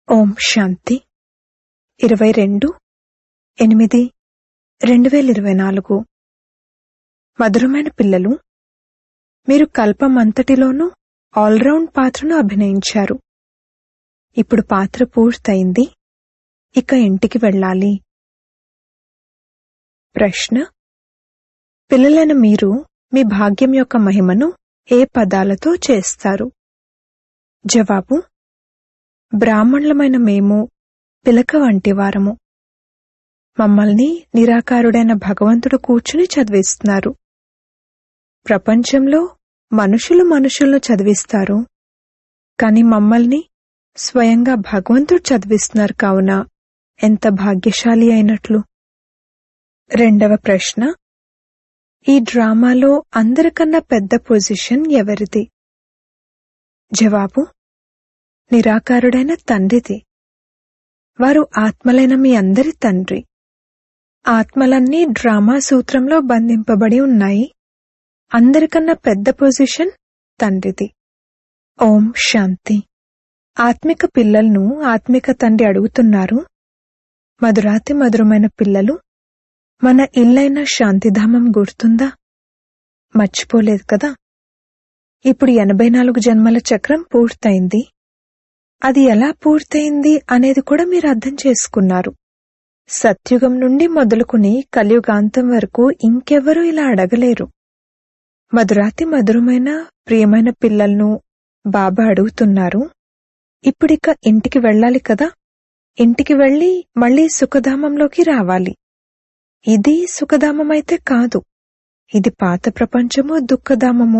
ఓం శాంతి ఇరవై రెండు ఎనిమిది రెండు వేల ఇరవై నాలుగు మధురమైన పిల్లలు మీరు కల్పమంతటిలోనూ ఆల్రౌండ్ పాత్రను అభినయించారు ఇప్పుడు పాత్ర పూర్తయింది ఇక ఇంటికి వెళ్ళాలి ప్రశ్న పిల్లలైన మీరు మీ భాగ్యం యొక్క మహిమను ఏ పదాలతో చేస్తారు జవాబు బ్రాహ్మణులమైన మేము పిలక వంటి వారము మమ్మల్ని నిరాకారుడైన భగవంతుడు కూర్చుని చదివిస్తున్నారు ప్రపంచంలో మనుషులు మనుషులను చదివిస్తారు కాని మమ్మల్ని స్వయంగా భగవంతుడు చదివిస్తున్నారు కావున ఎంత భాగ్యశాలి అయినట్లు రెండవ ప్రశ్న ఈ డ్రామాలో అందరికన్నా పెద్ద పొజిషన్ ఎవరిది జవాబు నిరాకారుడైన తండ్రిది వారు ఆత్మలైన మీ అందరి తండ్రి ఆత్మలన్నీ డ్రామా సూత్రంలో బంధింపబడి ఉన్నాయి అందరికన్నా పెద్ద పొజిషన్ తండ్రిది ఓం శాంతి ఆత్మిక పిల్లలను ఆత్మిక తండ్రి అడుగుతున్నారు మధురాతి మధురమైన పిల్లలు మన ఇల్లైన శాంతిధామం గుర్తుందా మర్చిపోలేదు కదా ఇప్పుడు ఎనభై నాలుగు జన్మల చక్రం పూర్తయింది అది ఎలా పూర్తయింది అనేది కూడా మీరు అర్థం చేసుకున్నారు సత్యుగం నుండి మొదలుకుని కలియుగాంతం వరకు ఇంకెవ్వరూ ఇలా అడగలేరు మధురాతి మధురమైన ప్రియమైన పిల్లలను బాబా అడుగుతున్నారు ఇప్పుడిక ఇంటికి వెళ్ళాలి కదా ఇంటికి వెళ్ళి మళ్ళీ సుఖధామంలోకి రావాలి ఇది సుఖధామమైతే కాదు ఇది పాత ప్రపంచము దుఃఖధామము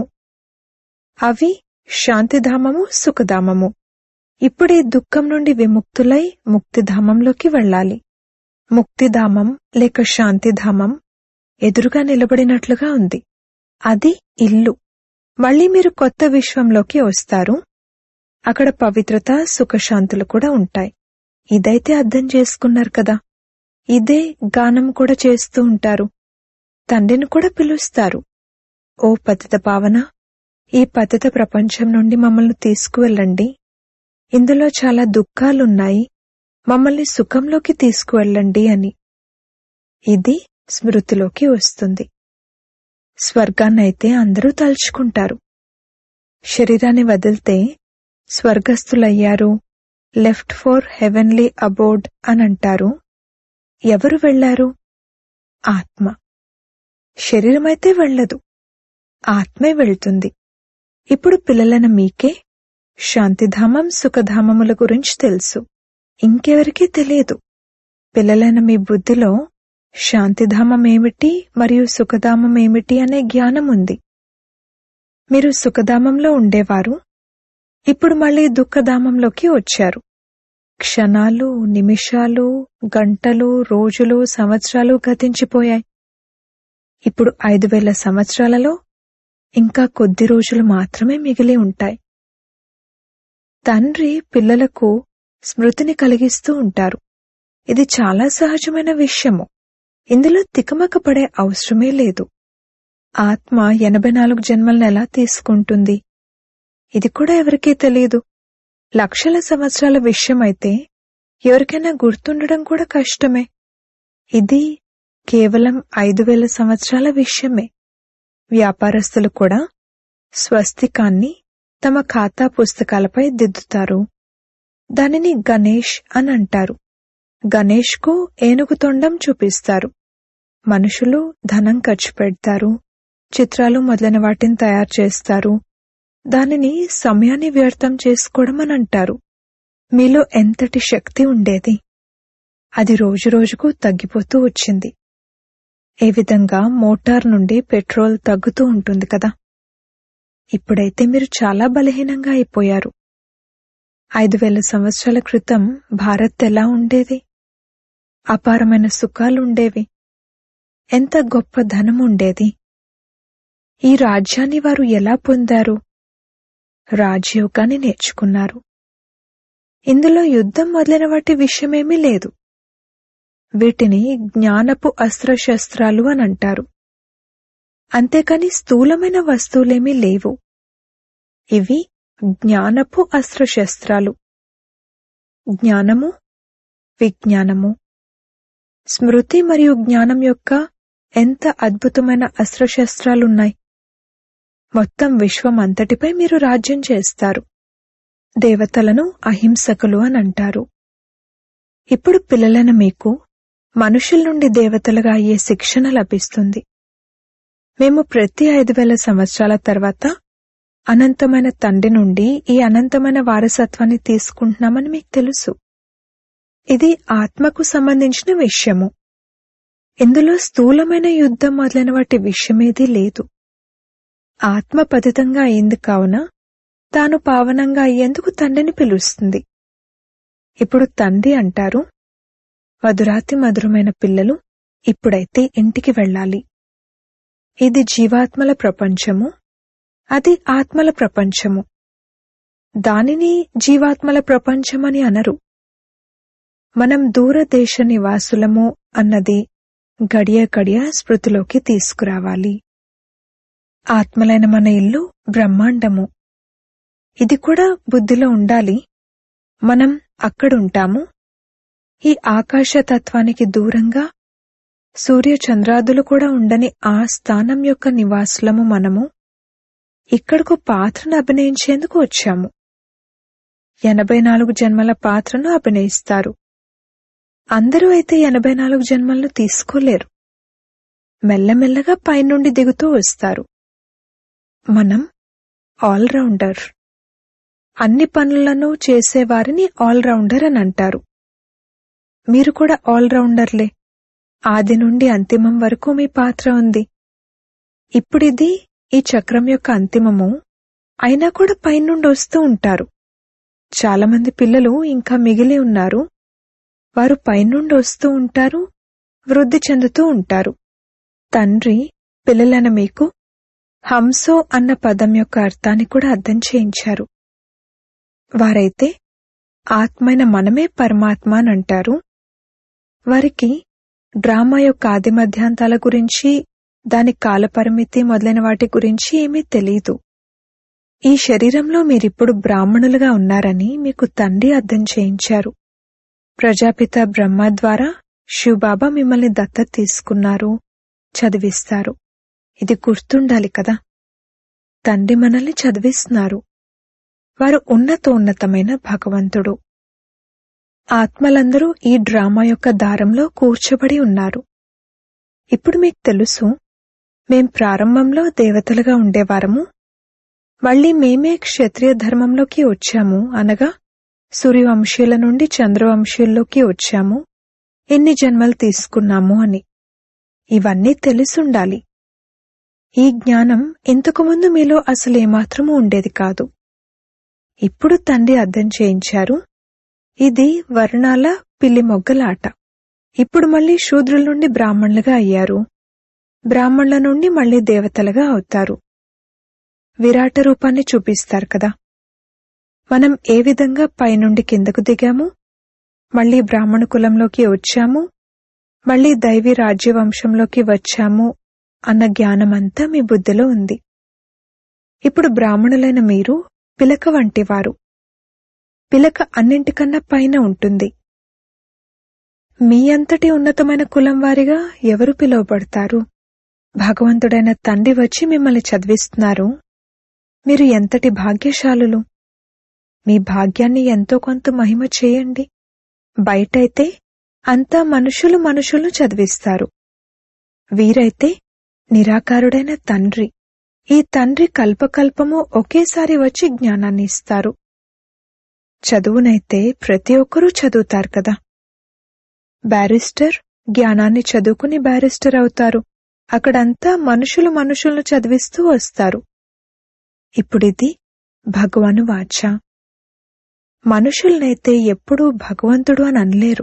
అవి శాంతిధామము సుఖధామము ఇప్పుడే దుఃఖం నుండి విముక్తులై ముక్తిధామంలోకి వెళ్ళాలి ముక్తిధామం లేక శాంతిధామం ఎదురుగా నిలబడినట్లుగా ఉంది అది ఇల్లు మళ్ళీ మీరు కొత్త విశ్వంలోకి వస్తారు అక్కడ పవిత్రత సుఖశాంతులు కూడా ఉంటాయి ఇదైతే అర్థం చేసుకున్నారు కదా ఇదే గానం కూడా చేస్తూ ఉంటారు తండ్రిని కూడా పిలుస్తారు ఓ పతిత భావన ఈ పతిత ప్రపంచం నుండి మమ్మల్ని తీసుకువెళ్ళండి ఇందులో చాలా దుఃఖాలున్నాయి మమ్మల్ని సుఖంలోకి తీసుకువెళ్ళండి అని ఇది స్మృతిలోకి వస్తుంది స్వర్గాన్నైతే అందరూ తలుచుకుంటారు శరీరాన్ని వదిలితే స్వర్గస్థులయ్యారు లెఫ్ట్ ఫోర్ హెవెన్లీ అబోర్డ్ అని అంటారు ఎవరు వెళ్లారు ఆత్మ శరీరమైతే వెళ్లదు ఆత్మే వెళ్తుంది ఇప్పుడు పిల్లలైన మీకే శాంతిధామం సుఖధామముల గురించి తెలుసు ఇంకెవరికీ తెలియదు పిల్లలైన మీ బుద్ధిలో శాంతిధామం ఏమిటి మరియు సుఖధామం ఏమిటి అనే జ్ఞానం ఉంది మీరు సుఖధామంలో ఉండేవారు ఇప్పుడు మళ్ళీ దుఃఖధామంలోకి వచ్చారు క్షణాలు నిమిషాలు గంటలు రోజులు సంవత్సరాలు గతించిపోయాయి ఇప్పుడు ఐదు వేల సంవత్సరాలలో ఇంకా కొద్ది రోజులు మాత్రమే మిగిలి ఉంటాయి తండ్రి పిల్లలకు స్మృతిని కలిగిస్తూ ఉంటారు ఇది చాలా సహజమైన విషయము ఇందులో తికమక పడే అవసరమే లేదు ఆత్మ ఎనభై నాలుగు జన్మలను ఎలా తీసుకుంటుంది ఇది కూడా ఎవరికీ తెలియదు లక్షల సంవత్సరాల విషయమైతే ఎవరికైనా గుర్తుండడం కూడా కష్టమే ఇది కేవలం ఐదు వేల సంవత్సరాల విషయమే వ్యాపారస్తులు కూడా స్వస్తికాన్ని తమ ఖాతా పుస్తకాలపై దిద్దుతారు దానిని గణేష్ అని అంటారు గణేష్కు ఏనుగు తొండం చూపిస్తారు మనుషులు ధనం ఖర్చు పెడతారు చిత్రాలు మొదలైన వాటిని తయారు చేస్తారు దానిని సమయాన్ని వ్యర్థం చేసుకోవడం అని అంటారు మీలో ఎంతటి శక్తి ఉండేది అది రోజురోజుకు తగ్గిపోతూ వచ్చింది ఏ విధంగా మోటార్ నుండి పెట్రోల్ తగ్గుతూ ఉంటుంది కదా ఇప్పుడైతే మీరు చాలా బలహీనంగా అయిపోయారు ఐదు వేల సంవత్సరాల క్రితం భారత్ ఎలా ఉండేది అపారమైన సుఖాలు ఉండేవి ఎంత గొప్ప ధనం ఉండేది ఈ రాజ్యాన్ని వారు ఎలా పొందారు రాజయోగాన్ని నేర్చుకున్నారు ఇందులో యుద్ధం మొదలైన వాటి విషయమేమీ లేదు వీటిని జ్ఞానపు అస్త్రశస్త్రాలు అని అంటారు అంతేకాని స్థూలమైన వస్తువులేమీ లేవు ఇవి జ్ఞానపు అస్త్రశస్త్రాలు జ్ఞానము విజ్ఞానము స్మృతి మరియు జ్ఞానం యొక్క ఎంత అద్భుతమైన అస్త్రశస్త్రాలున్నాయి మొత్తం విశ్వం అంతటిపై మీరు రాజ్యం చేస్తారు దేవతలను అహింసకులు అని అంటారు ఇప్పుడు పిల్లలైన మీకు మనుషుల నుండి దేవతలుగా అయ్యే శిక్షణ లభిస్తుంది మేము ప్రతి ఐదు వేల సంవత్సరాల తర్వాత అనంతమైన తండ్రి నుండి ఈ అనంతమైన వారసత్వాన్ని తీసుకుంటున్నామని మీకు తెలుసు ఇది ఆత్మకు సంబంధించిన విషయము ఇందులో స్థూలమైన యుద్ధం మొదలైన వాటి విషయమేదీ లేదు ఆత్మ పతితంగా అయింది కావున తాను పావనంగా అయ్యేందుకు తండ్రిని పిలుస్తుంది ఇప్పుడు తండ్రి అంటారు మధురాతి మధురమైన పిల్లలు ఇప్పుడైతే ఇంటికి వెళ్ళాలి ఇది జీవాత్మల ప్రపంచము అది ఆత్మల ప్రపంచము దానిని జీవాత్మల ప్రపంచమని అనరు మనం దూరదేశ నివాసులము అన్నది గడియ గడియ స్మృతిలోకి తీసుకురావాలి ఆత్మలైన మన ఇల్లు బ్రహ్మాండము ఇది కూడా బుద్ధిలో ఉండాలి మనం అక్కడుంటాము ఈ ఆకాశతత్వానికి దూరంగా సూర్య చంద్రాదులు కూడా ఉండని ఆ స్థానం యొక్క నివాసులము మనము ఇక్కడకు పాత్రను అభినయించేందుకు వచ్చాము ఎనభై నాలుగు జన్మల పాత్రను అభినయిస్తారు అందరూ అయితే ఎనభై నాలుగు జన్మలను తీసుకోలేరు మెల్లమెల్లగా పైనుండి దిగుతూ వస్తారు మనం ఆల్రౌండర్ అన్ని పనులను చేసేవారిని ఆల్రౌండర్ అని అంటారు మీరు కూడా ఆల్రౌండర్లే ఆది నుండి అంతిమం వరకు మీ పాత్ర ఉంది ఇప్పుడిది ఈ చక్రం యొక్క అంతిమము అయినా కూడా పైనుండి వస్తూ ఉంటారు చాలామంది పిల్లలు ఇంకా మిగిలి ఉన్నారు వారు పైనుండి వస్తూ ఉంటారు వృద్ధి చెందుతూ ఉంటారు తండ్రి పిల్లలైన మీకు హంసో అన్న పదం యొక్క అర్థాన్ని కూడా అర్థం చేయించారు వారైతే ఆత్మైన మనమే పరమాత్మ అని అంటారు వారికి డ్రామా యొక్క ఆది మధ్యాంతాల గురించి దాని కాలపరిమితి మొదలైన వాటి గురించి ఏమీ తెలీదు ఈ శరీరంలో మీరిప్పుడు బ్రాహ్మణులుగా ఉన్నారని మీకు తండ్రి అర్థం చేయించారు ప్రజాపిత బ్రహ్మ ద్వారా శివబాబా మిమ్మల్ని దత్తత తీసుకున్నారు చదివిస్తారు ఇది గుర్తుండాలి కదా తండ్రి మనల్ని చదివిస్తున్నారు వారు ఉన్నతోన్నతమైన భగవంతుడు ఆత్మలందరూ ఈ డ్రామా యొక్క దారంలో కూర్చబడి ఉన్నారు ఇప్పుడు మీకు తెలుసు మేం ప్రారంభంలో దేవతలుగా ఉండేవారము మళ్ళీ మేమే క్షత్రియ ధర్మంలోకి వచ్చాము అనగా సూర్యవంశీయుల నుండి చంద్రవంశీయుల్లోకి వచ్చాము ఎన్ని జన్మలు తీసుకున్నాము అని ఇవన్నీ తెలిసుండాలి ఈ జ్ఞానం ఇంతకుముందు మీలో అసలు ఏమాత్రమూ ఉండేది కాదు ఇప్పుడు తండ్రి అర్థం చేయించారు ఇది వర్ణాల పిల్లి మొగ్గలాట ఇప్పుడు మళ్ళీ శూద్రుల నుండి బ్రాహ్మణులుగా అయ్యారు బ్రాహ్మణుల నుండి మళ్ళీ దేవతలుగా అవుతారు విరాట రూపాన్ని చూపిస్తారు కదా మనం ఏ విధంగా పైనుండి కిందకు దిగాము మళ్ళీ బ్రాహ్మణ కులంలోకి వచ్చాము మళ్ళీ దైవీ రాజ్యవంశంలోకి వచ్చాము అన్న జ్ఞానమంతా మీ బుద్ధిలో ఉంది ఇప్పుడు బ్రాహ్మణులైన మీరు పిలక వంటివారు పిలక అన్నింటికన్నా పైన ఉంటుంది మీ అంతటి ఉన్నతమైన కులం వారిగా ఎవరు పిలువబడతారు భగవంతుడైన తండ్రి వచ్చి మిమ్మల్ని చదివిస్తున్నారు మీరు ఎంతటి భాగ్యశాలులు మీ భాగ్యాన్ని ఎంతో కొంత మహిమ చేయండి బయటైతే అంతా మనుషులు మనుషులను చదివిస్తారు వీరైతే నిరాకారుడైన తండ్రి ఈ తండ్రి కల్పకల్పము ఒకేసారి వచ్చి జ్ఞానాన్ని ఇస్తారు చదువునైతే ప్రతి ఒక్కరూ చదువుతారు కదా బ్యారిస్టర్ జ్ఞానాన్ని చదువుకుని బ్యారిస్టర్ అవుతారు అక్కడంతా మనుషులు మనుషులను చదివిస్తూ వస్తారు ఇప్పుడిది భగవాను వాచ మనుషులనైతే ఎప్పుడూ భగవంతుడు అని అనలేరు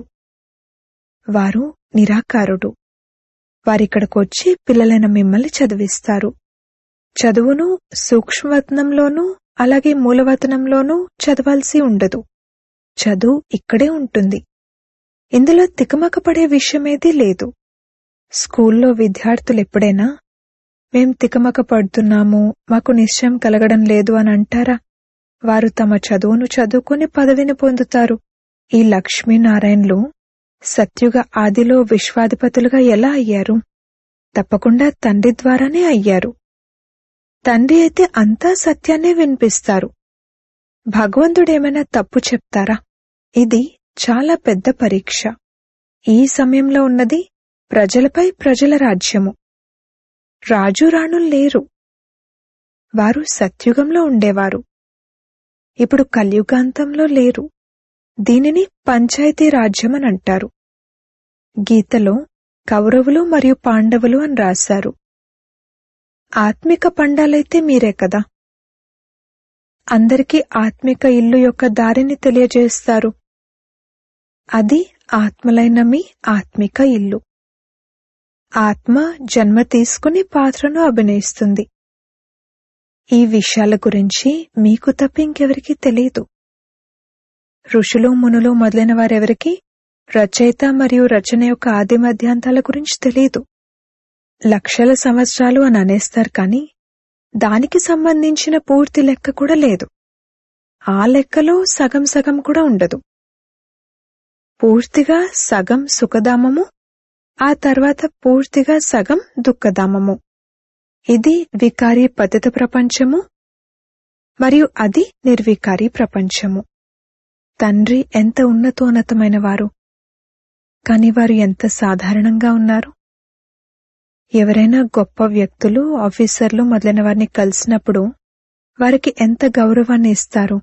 వారు నిరాకారుడు వారిక్కడికొచ్చి పిల్లలైన మిమ్మల్ని చదివిస్తారు చదువును సూక్ష్మవతనంలోనూ అలాగే మూలవతనంలోనూ చదవాల్సి ఉండదు చదువు ఇక్కడే ఉంటుంది ఇందులో తికమక పడే విషయమేదీ లేదు స్కూల్లో విద్యార్థులు ఎప్పుడైనా మేం తికమక పడుతున్నాము మాకు నిశ్చయం కలగడం లేదు అని అంటారా వారు తమ చదువును చదువుకుని పదవిని పొందుతారు ఈ లక్ష్మీనారాయణలు సత్యుగ ఆదిలో విశ్వాధిపతులుగా ఎలా అయ్యారు తప్పకుండా తండ్రి ద్వారానే అయ్యారు తండ్రి అయితే అంతా సత్యాన్నే వినిపిస్తారు భగవంతుడేమైనా తప్పు చెప్తారా ఇది చాలా పెద్ద పరీక్ష ఈ సమయంలో ఉన్నది ప్రజలపై ప్రజల రాజ్యము రాజు రాణులు లేరు వారు సత్యుగంలో ఉండేవారు ఇప్పుడు కలియుగాంతంలో లేరు దీనిని పంచాయతీ రాజ్యం అని అంటారు గీతలో కౌరవులు మరియు పాండవులు అని రాశారు ఆత్మిక పండాలైతే మీరే కదా అందరికీ ఆత్మిక ఇల్లు యొక్క దారిని తెలియజేస్తారు అది ఆత్మలైన మీ ఆత్మిక ఇల్లు ఆత్మ జన్మ తీసుకుని పాత్రను అభినయిస్తుంది ఈ విషయాల గురించి మీకు తప్ప ఇంకెవరికీ తెలియదు ఋషులు మునులు మొదలైన వారెవరికి రచయిత మరియు రచన యొక్క ఆది మధ్యాంతాల గురించి తెలియదు లక్షల సంవత్సరాలు అని అనేస్తారు కానీ దానికి సంబంధించిన పూర్తి లెక్క కూడా లేదు ఆ లెక్కలో సగం సగం కూడా ఉండదు పూర్తిగా సగం సుఖధామము ఆ తర్వాత పూర్తిగా సగం దుఃఖధామము ఇది వికారి పతిత ప్రపంచము మరియు అది నిర్వికారి ప్రపంచము తండ్రి ఎంత ఉన్నతోన్నతమైన వారు కాని వారు ఎంత సాధారణంగా ఉన్నారు ఎవరైనా గొప్ప వ్యక్తులు ఆఫీసర్లు మొదలైన వారిని కలిసినప్పుడు వారికి ఎంత గౌరవాన్ని ఇస్తారు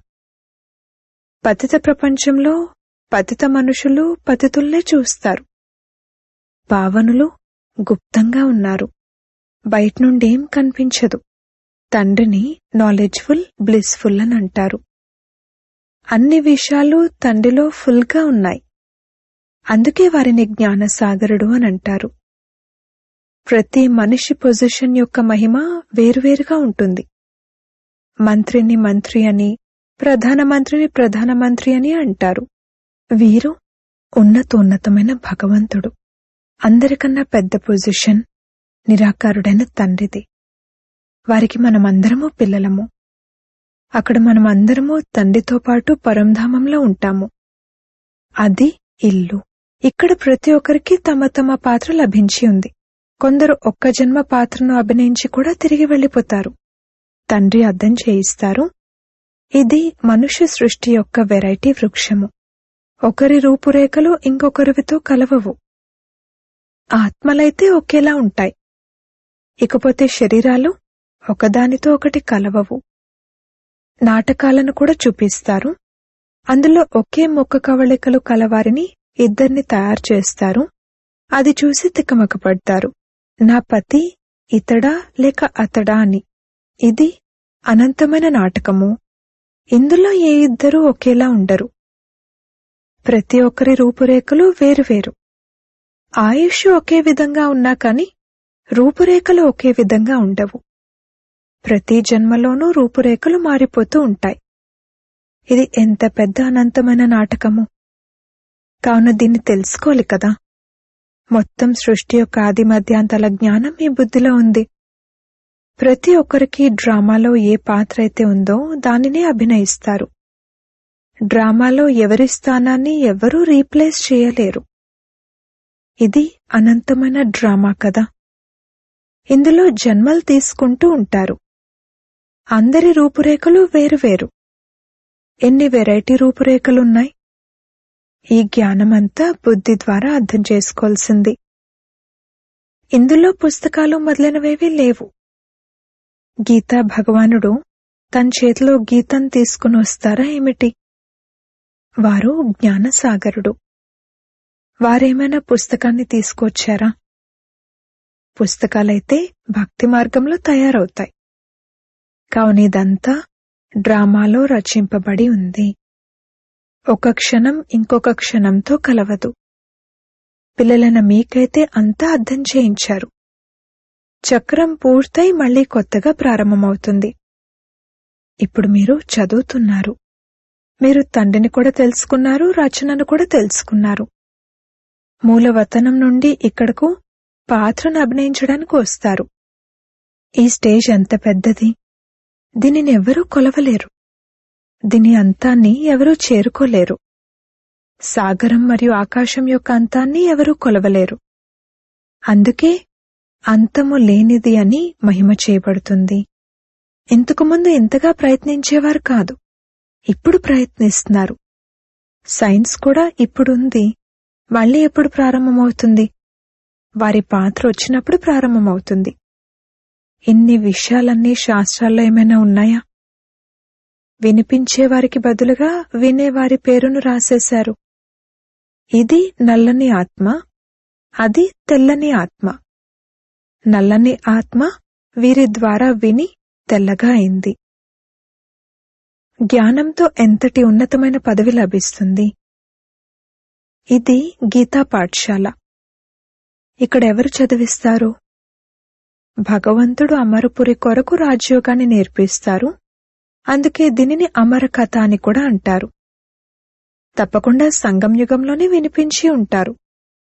పతిత ప్రపంచంలో పతిత మనుషులు పతితుల్నే చూస్తారు పావనులు గుప్తంగా ఉన్నారు బయట నుండేం కనిపించదు తండ్రిని నాలెడ్జ్ఫుల్ బ్లిస్ఫుల్ అని అంటారు అన్ని విషయాలు తండ్రిలో ఫుల్గా ఉన్నాయి అందుకే వారిని జ్ఞానసాగరుడు అని అంటారు ప్రతి మనిషి పొజిషన్ యొక్క మహిమ వేరువేరుగా ఉంటుంది మంత్రిని మంత్రి అని ప్రధానమంత్రిని ప్రధానమంత్రి అని అంటారు వీరు ఉన్నతోన్నతమైన భగవంతుడు అందరికన్నా పెద్ద పొజిషన్ నిరాకారుడైన తండ్రిది వారికి మనమందరము పిల్లలము అక్కడ మనమందరము తండ్రితో పాటు పరంధామంలో ఉంటాము అది ఇల్లు ఇక్కడ ప్రతి ఒక్కరికి తమ తమ పాత్ర లభించి ఉంది కొందరు ఒక్క జన్మ పాత్రను అభినయించి కూడా తిరిగి వెళ్లిపోతారు తండ్రి అర్థం చేయిస్తారు ఇది మనుష్య సృష్టి యొక్క వెరైటీ వృక్షము ఒకరి రూపురేఖలు ఇంకొకరివితో కలవవు ఆత్మలైతే ఒకేలా ఉంటాయి ఇకపోతే శరీరాలు ఒకదానితో ఒకటి కలవవు నాటకాలను కూడా చూపిస్తారు అందులో ఒకే మొక్క కవళికలు కలవారిని ఇద్దరిని తయారు చేస్తారు అది చూసి తికమకపడతారు నా పతి ఇతడా లేక అతడా అని ఇది అనంతమైన నాటకము ఇందులో ఏ ఇద్దరూ ఒకేలా ఉండరు ప్రతి ఒక్కరి రూపురేఖలు వేరువేరు ఆయుష్ ఒకే విధంగా ఉన్నా కాని రూపురేఖలు ఒకే విధంగా ఉండవు ప్రతి జన్మలోనూ రూపురేఖలు మారిపోతూ ఉంటాయి ఇది ఎంత పెద్ద అనంతమైన నాటకము కావున దీన్ని తెలుసుకోవాలి కదా మొత్తం సృష్టి యొక్క ఆది మధ్యాంతాల జ్ఞానం మీ బుద్ధిలో ఉంది ప్రతి ఒక్కరికి డ్రామాలో ఏ పాత్ర అయితే ఉందో దానినే అభినయిస్తారు డ్రామాలో ఎవరి స్థానాన్ని ఎవరూ రీప్లేస్ చేయలేరు ఇది అనంతమైన డ్రామా కదా ఇందులో జన్మలు తీసుకుంటూ ఉంటారు అందరి రూపురేఖలు వేరువేరు ఎన్ని వెరైటీ రూపురేఖలున్నాయి ఈ జ్ఞానమంతా బుద్ధి ద్వారా అర్థం చేసుకోవాల్సింది ఇందులో పుస్తకాలు మొదలైనవేవీ లేవు గీతా భగవానుడు తన చేతిలో గీతం తీసుకుని వస్తారా ఏమిటి వారు జ్ఞానసాగరుడు వారేమైనా పుస్తకాన్ని తీసుకొచ్చారా పుస్తకాలైతే భక్తి మార్గంలో తయారవుతాయి కావున ఇదంతా డ్రామాలో రచింపబడి ఉంది ఒక క్షణం ఇంకొక క్షణంతో కలవదు పిల్లలైన మీకైతే అంతా అర్థం చేయించారు చక్రం పూర్తయి మళ్ళీ కొత్తగా ప్రారంభమవుతుంది ఇప్పుడు మీరు చదువుతున్నారు మీరు తండ్రిని కూడా తెలుసుకున్నారు రచనను కూడా తెలుసుకున్నారు మూలవతనం నుండి ఇక్కడకు పాత్రను అభినయించడానికి వస్తారు ఈ స్టేజ్ ఎంత పెద్దది దీనిని ఎవరూ కొలవలేరు దీని అంతాన్ని ఎవరూ చేరుకోలేరు సాగరం మరియు ఆకాశం యొక్క అంతాన్ని ఎవరూ కొలవలేరు అందుకే అంతము లేనిది అని మహిమ చేయబడుతుంది ఇంతకు ముందు ఇంతగా ప్రయత్నించేవారు కాదు ఇప్పుడు ప్రయత్నిస్తున్నారు సైన్స్ కూడా ఇప్పుడుంది మళ్ళీ ఎప్పుడు ప్రారంభమవుతుంది వారి పాత్ర వచ్చినప్పుడు ప్రారంభమవుతుంది ఇన్ని విషయాలన్నీ శాస్త్రాల్లో ఏమైనా ఉన్నాయా వినిపించే వారికి బదులుగా వినేవారి పేరును రాసేశారు ఇది నల్లని ఆత్మ అది తెల్లని ఆత్మ నల్లని ఆత్మ వీరి ద్వారా విని తెల్లగా అయింది జ్ఞానంతో ఎంతటి ఉన్నతమైన పదవి లభిస్తుంది ఇది గీతా పాఠశాల ఇక్కడెవరు చదివిస్తారు భగవంతుడు అమరపురి కొరకు రాజయోగాన్ని నేర్పిస్తారు అందుకే దీనిని అమర కథ అని కూడా అంటారు తప్పకుండా సంగం యుగంలోనే వినిపించి ఉంటారు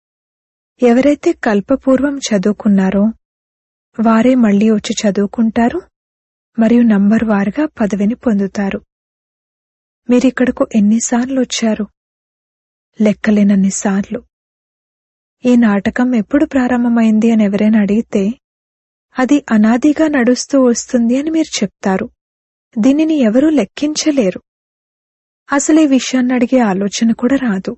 ఎవరైతే కల్పపూర్వం చదువుకున్నారో వారే మళ్లీ వచ్చి చదువుకుంటారు మరియు నంబర్ వారుగా పదవిని పొందుతారు మీరిక్కడకు ఎన్నిసార్లు వచ్చారు లెక్కలేనన్నిసార్లు ఈ నాటకం ఎప్పుడు ప్రారంభమైంది అని ఎవరైనా అడిగితే అది అనాదిగా నడుస్తూ వస్తుంది అని మీరు చెప్తారు దీనిని ఎవరూ లెక్కించలేరు అసలు ఈ విషయాన్ని అడిగే ఆలోచన కూడా రాదు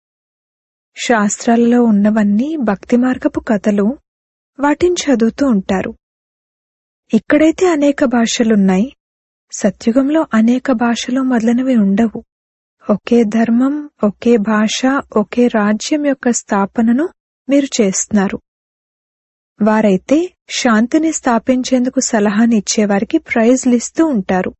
శాస్త్రాలలో ఉన్నవన్నీ భక్తి మార్గపు కథలు వాటిని చదువుతూ ఉంటారు ఇక్కడైతే అనేక భాషలున్నాయి సత్యుగంలో అనేక భాషలు మొదలైనవి ఉండవు ఒకే ధర్మం ఒకే భాష ఒకే రాజ్యం యొక్క స్థాపనను మీరు చేస్తున్నారు వారైతే శాంతిని స్థాపించేందుకు సలహాని ఇచ్చేవారికి ప్రైజ్లు ఇస్తూ ఉంటారు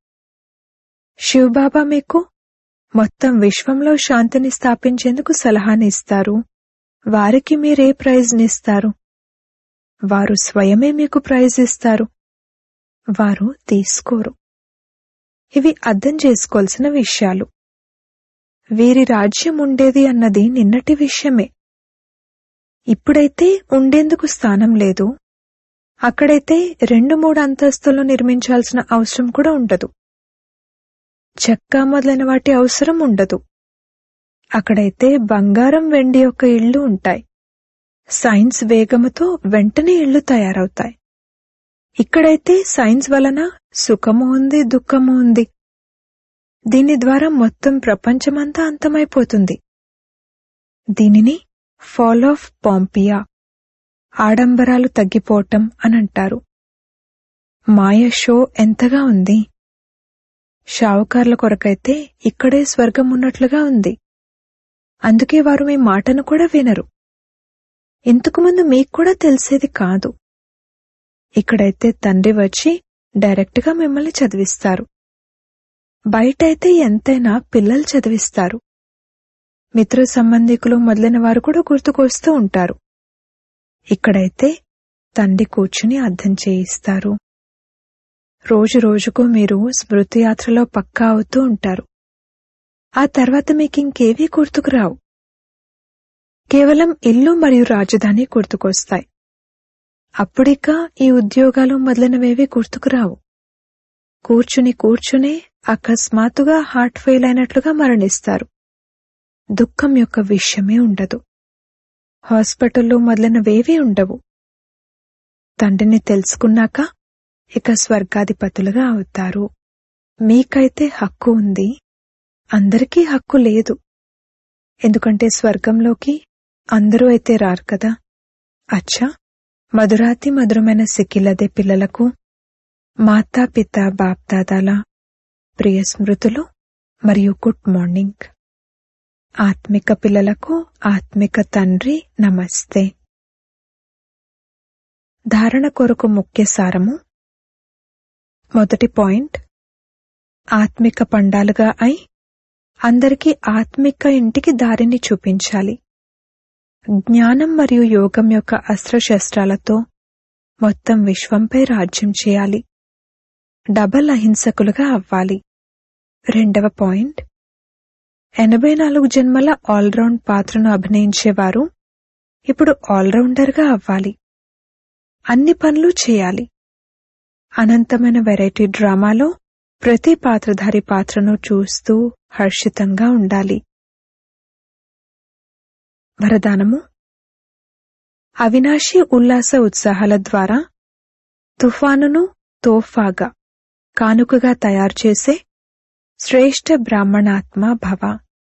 శివబాబా మీకు మొత్తం విశ్వంలో శాంతిని స్థాపించేందుకు సలహాని ఇస్తారు వారికి మీరే ప్రైజ్నిస్తారు వారు స్వయమే మీకు ప్రైజ్ ఇస్తారు వారు తీసుకోరు ఇవి అర్థం చేసుకోవాల్సిన విషయాలు వీరి రాజ్యం ఉండేది అన్నది నిన్నటి విషయమే ఇప్పుడైతే ఉండేందుకు స్థానం లేదు అక్కడైతే రెండు మూడు అంతస్తులు నిర్మించాల్సిన అవసరం కూడా ఉండదు చెక్క మొదలైన వాటి అవసరం ఉండదు అక్కడైతే బంగారం వెండి యొక్క ఇళ్లు ఉంటాయి సైన్స్ వేగముతో వెంటనే ఇళ్లు తయారవుతాయి ఇక్కడైతే సైన్స్ వలన సుఖము ఉంది దుఃఖము ఉంది దీని ద్వారా మొత్తం ప్రపంచమంతా అంతమైపోతుంది దీనిని ఫాల్ ఆఫ్ పాంపియా ఆడంబరాలు తగ్గిపోవటం అనంటారు మాయ షో ఎంతగా ఉంది షావుకార్ల కొరకైతే ఇక్కడే స్వర్గం ఉన్నట్లుగా ఉంది అందుకే వారు మీ మాటను కూడా వినరు ఇంతకుముందు మీకు కూడా తెలిసేది కాదు ఇక్కడైతే తండ్రి వచ్చి డైరెక్ట్గా మిమ్మల్ని చదివిస్తారు బయటైతే ఎంతైనా పిల్లలు చదివిస్తారు మిత్ర సంబంధికులు మొదలైన వారు కూడా గుర్తుకొస్తూ ఉంటారు ఇక్కడైతే తండ్రి కూర్చుని అర్థం చేయిస్తారు రోజు రోజుకు మీరు స్మృతి యాత్రలో పక్కా అవుతూ ఉంటారు ఆ తర్వాత మీకు ఇంకేవీ గుర్తుకురావు కేవలం ఇల్లు మరియు రాజధాని గుర్తుకొస్తాయి అప్పుడిక ఈ ఉద్యోగాలు మొదలైనవేవీ గుర్తుకురావు కూర్చుని కూర్చునే అకస్మాత్తుగా హార్ట్ ఫెయిల్ అయినట్లుగా మరణిస్తారు దుఃఖం యొక్క విషయమే ఉండదు హాస్పిటల్లో మొదలైనవేవీ ఉండవు తండ్రిని తెలుసుకున్నాక ఇక స్వర్గాధిపతులుగా అవుతారు మీకైతే హక్కు ఉంది అందరికీ హక్కు లేదు ఎందుకంటే స్వర్గంలోకి అందరూ అయితే రారు కదా అచ్చా మధురాతి మధురమైన సిక్కిలదే పిల్లలకు మాతా పిత బాప్దాదాల ప్రియ స్మృతులు మరియు గుడ్ మార్నింగ్ ఆత్మిక పిల్లలకు ఆత్మిక తండ్రి నమస్తే ధారణ కొరకు ముఖ్య సారము మొదటి పాయింట్ ఆత్మిక పండాలుగా అయి అందరికీ ఆత్మిక ఇంటికి దారిని చూపించాలి జ్ఞానం మరియు యోగం యొక్క అస్త్రశస్త్రాలతో మొత్తం విశ్వంపై రాజ్యం చేయాలి డబల్ అహింసకులుగా అవ్వాలి రెండవ పాయింట్ ఎనభై నాలుగు జన్మల ఆల్రౌండ్ పాత్రను అభినయించేవారు ఇప్పుడు ఆల్రౌండర్గా అవ్వాలి అన్ని పనులు చేయాలి అనంతమైన వెరైటీ డ్రామాలో ప్రతి పాత్రధారి పాత్రను చూస్తూ హర్షితంగా ఉండాలి వరదానము అవినాశి ఉల్లాస ఉత్సాహాల ద్వారా తుఫానును తోఫాగా కానుకగా తయారు చేసే శ్రేష్ఠ బ్రాహ్మణాత్మ భవ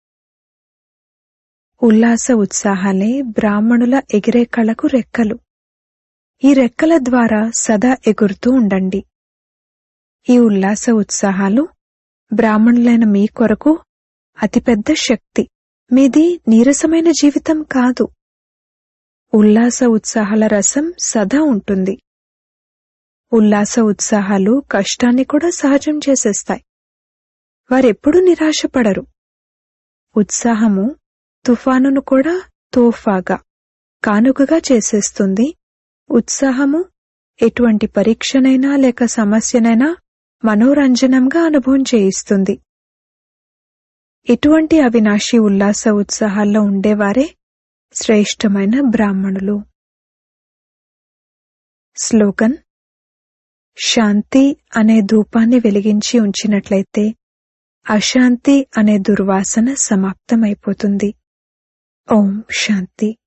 ఉల్లాస ఉత్సాహాలే బ్రాహ్మణుల ఎగిరే కళకు రెక్కలు ఈ రెక్కల ద్వారా సదా ఎగురుతూ ఉండండి ఈ ఉల్లాస ఉత్సాహాలు బ్రాహ్మణులైన మీ కొరకు అతిపెద్ద శక్తి మీది నీరసమైన జీవితం కాదు ఉల్లాస ఉత్సాహాల రసం సదా ఉంటుంది ఉల్లాస ఉత్సాహాలు కష్టాన్ని కూడా సహజం చేసేస్తాయి వారెప్పుడూ నిరాశపడరు ఉత్సాహము తుఫానును కూడా తోఫాగా కానుకగా చేసేస్తుంది ఉత్సాహము ఎటువంటి పరీక్షనైనా లేక సమస్యనైనా మనోరంజనంగా అనుభవం చేయిస్తుంది ఇటువంటి అవినాశి ఉల్లాస ఉత్సాహాల్లో ఉండేవారే శ్రేష్టమైన బ్రాహ్మణులు స్లోగన్ శాంతి అనే ధూపాన్ని వెలిగించి ఉంచినట్లయితే అశాంతి అనే దుర్వాసన సమాప్తమైపోతుంది ఓం శాంతి